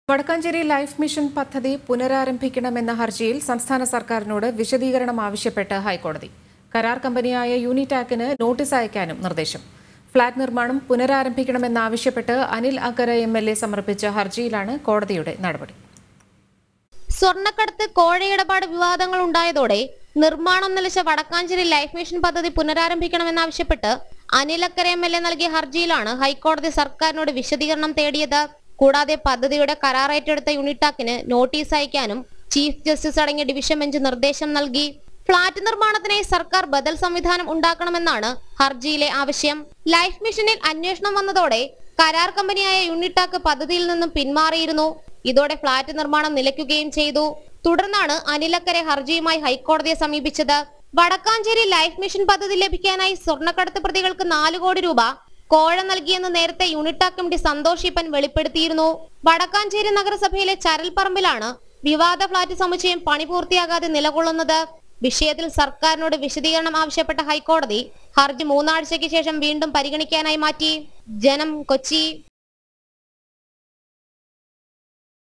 Vadakkanchery life mission പദ്ധതി പുനരാരംഭിക്കണമെന്ന ഹർജിയിൽ സംസ്ഥാന സർക്കാരിനോട് വിശദീകരണം ആവശ്യപ്പെട്ട് ഹൈക്കോടതി കരാർ കമ്പനിയായ യൂണിടാക്കിന് നോട്ടീസ് അയക്കാനും നിർദ്ദേശം ഫ്ളാറ്റ് നിർമ്മാണം പുനരാരംഭിക്കണമെന്നാവശ്യപ്പെട്ട് Anil Akkara M L A സമർപ്പിച്ച ഹർജിയിലാണ് കോടതിയുടെ നടപടി സ്വർണ്ണക്കടത്ത് കോഴയിടപാട് വിവാദങ്ങൾ ഉണ്ടായതോടെ നിർമ്മാണം നിലച്ച വടക്കാഞ്ചേരി ലൈഫ് മിഷൻ പദ്ധതി പുനരാരംഭിക്കണമെന്നാവശ്യപ്പെട്ട് അനിലക്കര എം എൽ എ നൽകിയ ഹർജിയിലാണ് ഹൈക്കോടതി സർക്കാരിനോട് വിശദീകരണം തേടിയത് കൂടാതെ പദ്ധതിയുടെ കരാർ ഏറ്റെടുത്ത യൂണിറ്റാക്കിന് നോട്ടീസ് അയക്കാനും ചീഫ് ജസ്റ്റിസ് അടങ്ങിയ ഡിവിഷൻ ബെഞ്ച് നിർദ്ദേശം നൽകി ഫ്ളാറ്റ് നിർമ്മാണത്തിനായി സർക്കാർ ബദൽ സംവിധാനം ഉണ്ടാക്കണമെന്നാണ് ഹർജിയിലെ ആവശ്യം ലൈഫ് മിഷനിൽ അന്വേഷണം വന്നതോടെ കരാർ കമ്പനിയായ യൂണിറ്റാക്ക് പദ്ധതിയിൽ നിന്നും പിന്മാറിയിരുന്നു ഇതോടെ ഫ്ളാറ്റ് നിർമ്മാണം നിലയ്ക്കുകയും ചെയ്തു തുടർന്നാണ് അനിലക്കരെ ഹർജിയുമായി ഹൈക്കോടതിയെ സമീപിച്ചത് വടക്കാഞ്ചേരി ലൈഫ് മിഷൻ പദ്ധതി ലഭിക്കാനായി സ്വർണ്ണക്കടത്ത് പ്രതികൾക്ക് നാല് കോടി രൂപ കോഴ നൽകിയെന്ന് നേരത്തെ യൂണിറ്റാക് എം ഡി സന്തോഷ് ഈപ്പൻ വെളിപ്പെടുത്തിയിരുന്നു വടക്കാഞ്ചേരി നഗരസഭയിലെ ചരൽപ്പറമ്പിലാണ് വിവാദ ഫ്ളാറ്റ് സമുച്ചയം പണി പൂർത്തിയാകാതെ നിലകൊള്ളുന്നത് വിഷയത്തിൽ സർക്കാരിനോട് വിശദീകരണം ആവശ്യപ്പെട്ട ഹൈക്കോടതി ഹർജി മൂന്നാഴ്ചയ്ക്ക് ശേഷം വീണ്ടും പരിഗണിക്കാനായി മാറ്റി ജനം കൊച്ചി